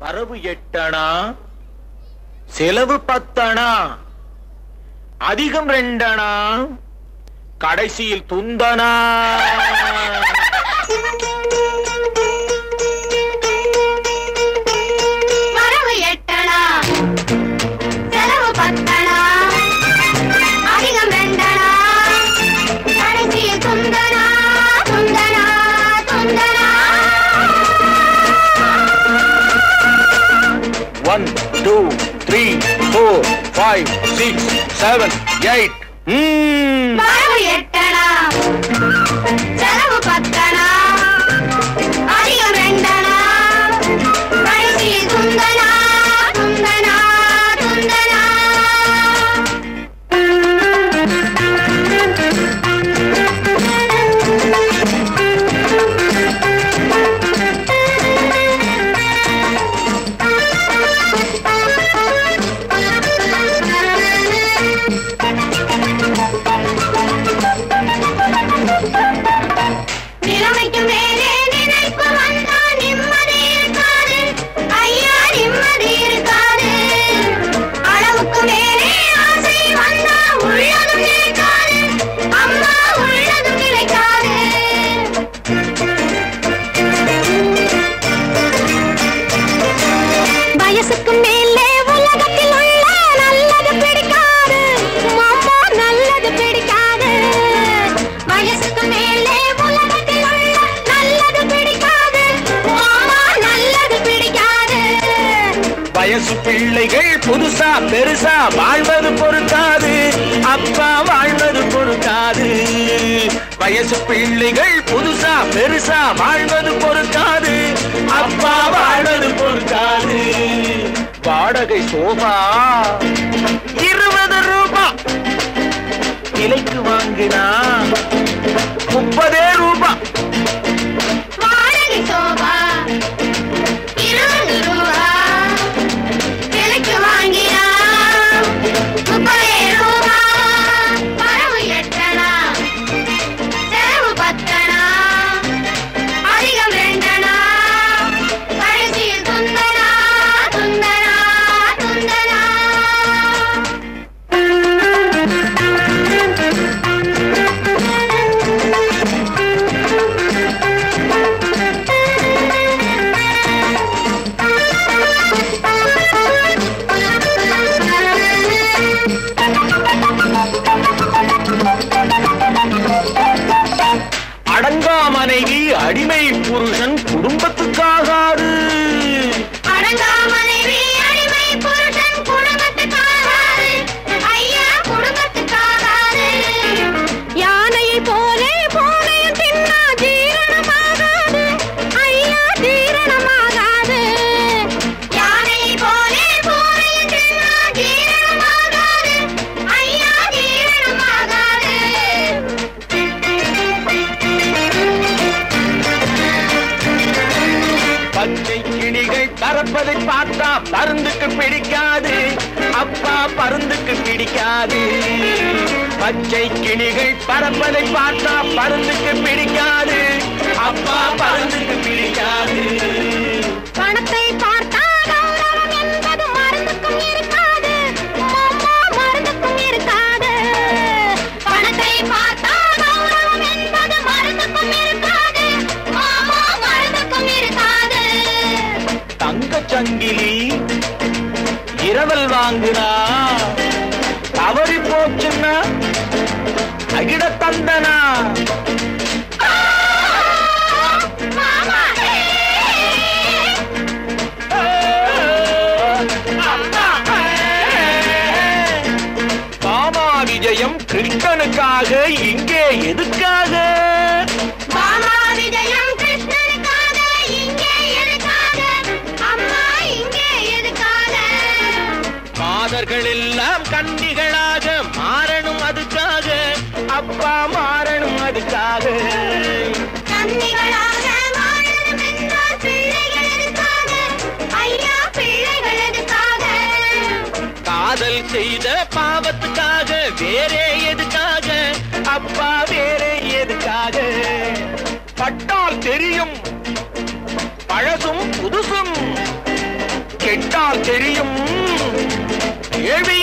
வரவு எட்டணா செலவு பத்தணா அதிகம் ரெண்டணா கடைசியில் துந்தனா வரவு எட்டணா செலவு பத்தணா அதிகம் ரெண்டணா கடைசியில் துந்தனா துந்தனா துந்தனா one two three four five six seven eight வரவு எட்டணா செலவு பத்தணா அதிகம் ரெண்டணா கடைசியில் துந்தனா துந்தனா துந்தனா நிலைமைக்கு மேலே நினைப்பு வந்தா நிம்மதி இருக்காது ஐயா நிம்மதி இருக்காது அளவுக்கு மேலே ஆசை வந்தா உள்ளதும் நிலைக்காது அம்மா உள்ளதும் நிலைக்காது வயசுக்கு மேலே உலகத்தில் உள்ள நல்லது பிடிக்காது அம்மா நல்லது பிடிக்காது வயசுக்கு மேலே உலகத்தில் உள்ள நல்லது பிடிக்காது அம்மா நல்லது பிடிக்காது வயசு பிள்ளைகள் புதுசா பெருசா வாழ்வது பொறுக்காது அப்பா வாழ்வது பொறுக்காது வயசு பிள்ளைகள் புதுசா பெருசா வாழ்வது பொறுக்காது அப்பா வாழ்வது பொறுக்காது வாடகை சோபா இருபது ரூபா விலைக்கு வாங்கினா முப்பதே ரூபா வாடகை சோபா இருபது ரூபா விலைக்கு வாங்கினா முப்பதே ரூபா வரவு எட்டணா செலவு பத்தணா அதிகம் ரெண்டணா கடைசியில் துந்தனா துந்தனா துந்தனா அடங்கா மனைவி அடிமை புருஷன் குடும்பத்துக்காகாது அடங்கா மனைவி அடிமை புருஷன் குடும்பத்துக்காகாது ஐயா குடும்பத்துக்காகாது யானையை போலே போனையும் தின்னா ஜீரணமாகாது ஐயா ஜீரணமாகாது யானையை போலே போனையும் தின்னா ஜீரணமாகாது ஐயா ஜீரணமாகாது பச்சை கிளிகள் பறப்பதை பார்த்தா பருந்துக்கு பிடிக்காது அப்பா பருந்துக்கு பிடிக்காது பச்சை கிளிகள் பறப்பதை பார்த்தா பருந்துக்கு பிடிக்காது அப்பா பருந்துக்கு பிடிக்காது பணத்தை பார்த்தா கௌரவம் என்பது மருந்துக்கும் இருக்காது அம்மா மருந்துக்கும் இருக்காது பணத்தை பார்த்தா கௌரவம் என்பது மருந்துக்கும் இருக்காது அம்மா மருந்துக்கும் இருக்காது தங்க சங்கிலி இரவல் வாங்குனா தவறி போச்சுன்னா அகிட தந்தனா மாமா மாமா விஜயம் கிருஷ்ணனுக்காக இங்கே எதுக்காக மாமா விஜயம் கிருஷ்ணனுக்காக இங்கே எதுக்காக அம்மா இங்கே எதுக்காக மாதர்கள் எல்லாம் கன்னிகளாக மாறணும் அதுக்காக அப்பா மாறணும் அதுக்காக கன்னிகளாக வாழணும் என்றால் பிள்ளைகள் எதுக்காக? ஐயா, பிள்ளைகள் எதுக்காக? காதல் செய்த பாவத்துக்காக வேறே எதுக்காக அப்பா வேறே எதுக்காக பட்டால் தெரியும் பழசும் புதுசும் சொன்னால் தெரியும் ஏவி